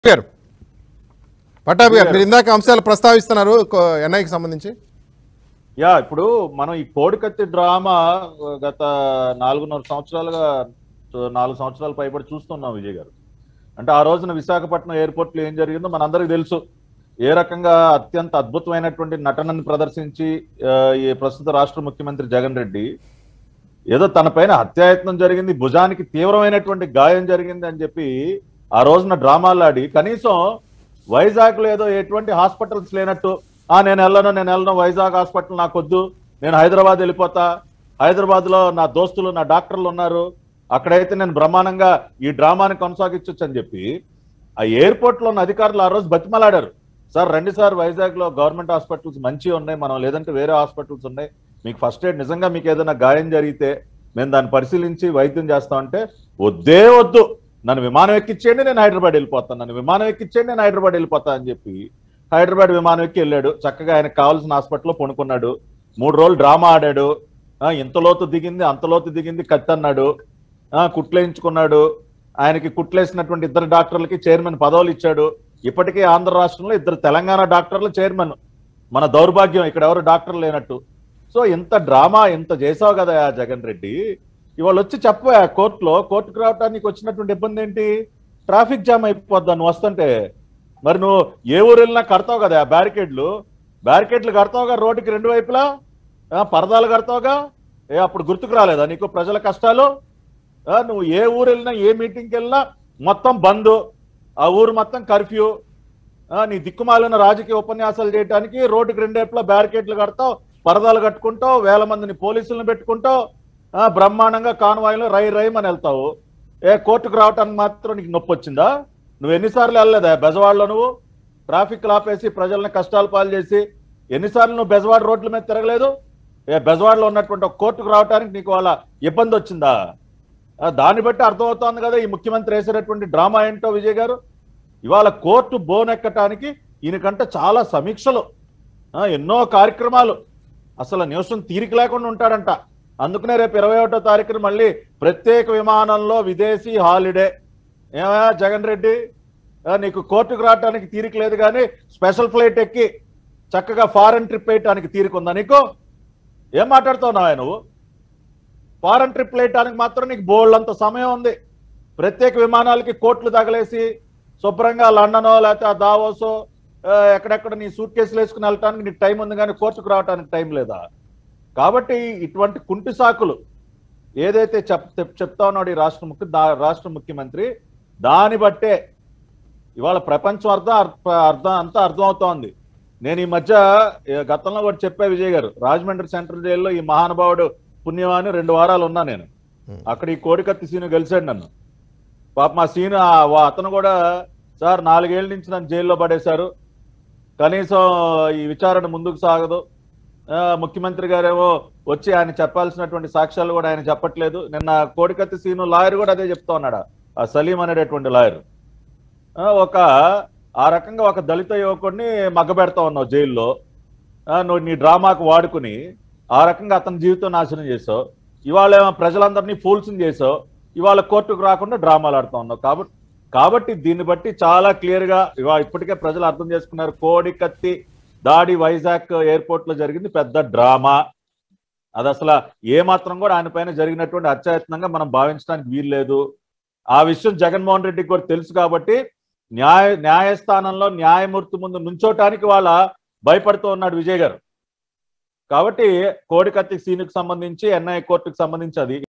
గారు పట్టాభి గారు మీరు ఇందాక అంశాలు ప్రస్తావిస్తున్నారు కో- ఎన్ఐకి సంబంధించి యా ఇప్పుడు మనం ఈ కోడికత్తి డ్రామా గత నాలుగున్నర సంవత్సరాలుగా నాలుగు సంవత్సరాల పైబడి చూస్తున్నాం విజయ్ గారు అంటే ఆ రోజున విశాఖపట్నం ఎయిర్పోర్ట్ లో ఏం జరిగిందో మనందరికీ తెలుసు ఏ రకంగా అత్యంత అద్భుతమైనటువంటి నటనని ప్రదర్శించి ఆ, ఈ ప్రస్తుత రాష్ట్ర ముఖ్యమంత్రి జగన్ రెడ్డి ఏదో తన పైన హత్యాయత్నం జరిగింది భుజానికి తీవ్రమైనటువంటి గాయం జరిగింది అని చెప్పి ఆ రోజున డ్రామాలు ఆడి కనీసం వైజాగ్ లో ఏదో ఎటువంటి హాస్పిటల్స్ లేనట్టు ఆ నేను వెళ్ళను నేను వెళ్ళను వైజాగ్ హాస్పిటల్ నాకు వద్దు నేను హైదరాబాద్ వెళ్ళిపోతా హైదరాబాద్ లో నా దోస్తులు నా డాక్టర్లు ఉన్నారు అక్కడైతే నేను బ్రహ్మాండంగా ఈ డ్రామాని కొనసాగించవచ్చు అని చెప్పి ఆ ఎయిర్పోర్ట్ లో ఉన్న అధికారులు ఆ రోజు బతిమలాడారు సార్ రండి సార్ వైజాగ్ లో గవర్నమెంట్ హాస్పిటల్స్ మంచిగా ఉన్నాయి మనం లేదంటే వేరే హాస్పిటల్స్ ఉన్నాయి మీకు ఫస్ట్ ఎయిడ్ నిజంగా మీకు ఏదైనా గాయం జరిగితే మేము దాన్ని పరిశీలించి వైద్యం చేస్తామంటే వద్దే వద్దు నన్ను విమానం ఎక్కించేయండి నేను హైదరాబాద్ వెళ్ళిపోతాను నన్ను విమానం ఎక్కించేయండి నేను హైదరాబాద్ వెళ్ళిపోతా అని చెప్పి హైదరాబాద్ విమానం ఎక్కి వెళ్ళాడు చక్కగా ఆయనకు కావాల్సిన హాస్పిటల్లో పడుకున్నాడు మూడు రోజులు డ్రామా ఆడాడు ఆ, ఇంత లోతు దిగింది అంత లోతు దిగింది కత్తి అన్నాడు ఆ, కుట్లేయించుకున్నాడు ఆయనకి కుట్లేసినటువంటి ఇద్దరు డాక్టర్లకి చైర్మన్ పదవులు ఇచ్చాడు ఇప్పటికీ ఆంధ్ర రాష్ట్రంలో ఇద్దరు తెలంగాణ డాక్టర్లు చైర్మన్ మన దౌర్భాగ్యం ఇక్కడ ఎవరు డాక్టర్లు లేనట్టు సో ఇంత డ్రామా ఇంత చేసావు కదా ఆ జగన్ రెడ్డి ఇవాళ వచ్చి చెప్పా కోర్టులో కోర్టుకు రావడానికి వచ్చినటువంటి ఇబ్బంది ఏంటి ట్రాఫిక్ జామ్ అయిపోద్దా నువ్వు వస్తుంటే మరి నువ్వు ఏ ఊరు వెళ్ళినా కడతావు కదా ఆ బ్యారికేడ్లు బ్యారికేడ్లు కడతావుగా రోడ్డుకి రెండు వైపులా ఆ, పరదాలు కడతావుగా ఏ అప్పుడు గుర్తుకు రాలేదా నీకు ప్రజల కష్టాలు ఆ, నువ్వు ఏ ఊరు వెళ్ళినా ఏ మీటింగ్కి వెళ్ళినా మొత్తం బంద్ ఆ ఊరు మొత్తం కర్ఫ్యూ ఆ, నీ దిక్కుమాలిన రాజకీయ ఉపన్యాసాలు చేయడానికి రోడ్డుకి రెండేపులా బ్యారికేడ్లు కడతావు పరదాలు కట్టుకుంటావు వేల మందిని పోలీసులను పెట్టుకుంటావు ఆ, బ్రహ్మాండంగా కాన్వాయ్లో రై రైమని వెళ్తావు ఏ కోర్టుకు రావటానికి మాత్రం నీకు నొప్పి వచ్చిందా నువ్వు ఎన్నిసార్లు వెళ్ళలేదా బెజవాడలో నువ్వు ట్రాఫిక్ ఆపేసి ప్రజల్ని కష్టాలు పాలు చేసి ఎన్నిసార్లు నువ్వు బెజవాడ రోడ్ల మీద తిరగలేదు ఏ బెజవాడలో ఉన్నటువంటి ఒక కోర్టుకు రావడానికి నీకు వాళ్ళ ఇబ్బంది వచ్చిందా ఆ, దాన్ని బట్టి అర్థమవుతోంది కదా ఈ ముఖ్యమంత్రి వేసేటటువంటి డ్రామా ఏంటో విజయ్ గారు ఇవాళ కోర్టు బోన్ ఎక్కటానికి ఈయనకంటే చాలా సమీక్షలు ఆ, ఎన్నో కార్యక్రమాలు అసలు నిమిషం తీరిక లేకుండా ఉంటాడంట అందుకనే రేపు ఇరవై ఒకటో తారీఖున మళ్ళీ ప్రత్యేక విమానంలో విదేశీ హాలిడే ఏమయ్యా జగన్ రెడ్డి ఆ, నీకు కోర్టుకు రావడానికి తీరిక లేదు కానీ స్పెషల్ ఫ్లైట్ ఎక్కి చక్కగా ఫారెన్ ట్రిప్ వేయటానికి తీరిక ఉందా నీకు ఏం మాట్లాడుతున్నావు నువ్వు ఫారెన్ ట్రిప్ వేయటానికి మాత్రం నీకు బోల్డ్ అంత సమయం ఉంది ప్రత్యేక విమానాలకి కోట్లు తగలేసి శుభ్రంగా లండనో లేకపోతే ఆ దావోసో ఆ, ఎక్కడెక్కడ నీ సూట్ కేసులు వేసుకుని వెళ్ళటానికి నీకు టైం ఉంది కానీ కోర్టుకు రావడానికి టైం లేదా కాబట్టి ఇటువంటి కుంటి సాకులు ఏదైతే చెప్ చెప్- చెప్తా ఉన్నాడు ఈ రాష్ట్ర ముఖ్య దా- రాష్ట్ర ముఖ్యమంత్రి దాన్ని బట్టే ఇవాళ ప్రపంచం అర్థం అర్థ- అర్థం అంతా అర్థమవుతోంది నేను ఈ మధ్య ఏ, గతంలో కూడా చెప్పా విజయ్ గారు రాజమండ్రి సెంట్రల్ జైల్లో ఈ మహానుభావుడు పుణ్యమాని రెండు వారాలు ఉన్నా నేను అక్కడ ఈ కోడికత్తి సీను గెలిచాడు నన్ను పాప మా సీను ఆ- వా- అతను కూడా సార్ నాలుగేళ్ల నుంచి నన్ను జైల్లో పడేశారు కనీసం ఈ విచారణ ముందుకు సాగదు ఆ, ముఖ్యమంత్రి గారేమో వచ్చి ఆయన చెప్పాల్సినటువంటి సాక్ష్యాలు కూడా ఆయన చెప్పట్లేదు నిన్న కోడికత్తి సీను లాయర్ కూడా అదే చెప్తా ఉన్నాడు ఆ సలీం అనేటటువంటి లాయర్ ఆ, ఒక ఆ రకంగా ఒక దళిత యువకుడిని మగ్గబెడతా ఉన్నావు జైల్లో ఆ, నువ్వు నీ డ్రామాకు వాడుకుని ఆ రకంగా అతని జీవితం నాశనం చేసావు ఇవాళ ఏమో ప్రజలందరినీ ఫూల్స్ని చేసావు ఇవాళ కోర్టుకు రాకుండా డ్రామాలు ఆడుతా ఉన్నావు కాబట్టి కాబట్టి దీన్ని బట్టి చాలా క్లియర్ గా ఇవా ఇప్పటికే ప్రజలు అర్థం చేసుకున్నారు కోడి కత్తి దాడి వైజాగ్ ఎయిర్పోర్ట్ లో జరిగింది పెద్ద డ్రామా అది అసలు ఏ మాత్రం కూడా ఆయన పైన జరిగినటువంటి అత్యయత్నంగా మనం భావించడానికి వీల్లేదు ఆ విషయం జగన్మోహన్ రెడ్డికి కూడా తెలుసు కాబట్టి న్యాయ న్యాయస్థానంలో న్యాయమూర్తి ముందు నుంచోటానికి వాళ్ళ భయపడుతూ ఉన్నాడు విజయ్ గారు కాబట్టి కోడికత్తి సీనుకు సంబంధించి ఎన్ఐ కోర్టుకు సంబంధించి అది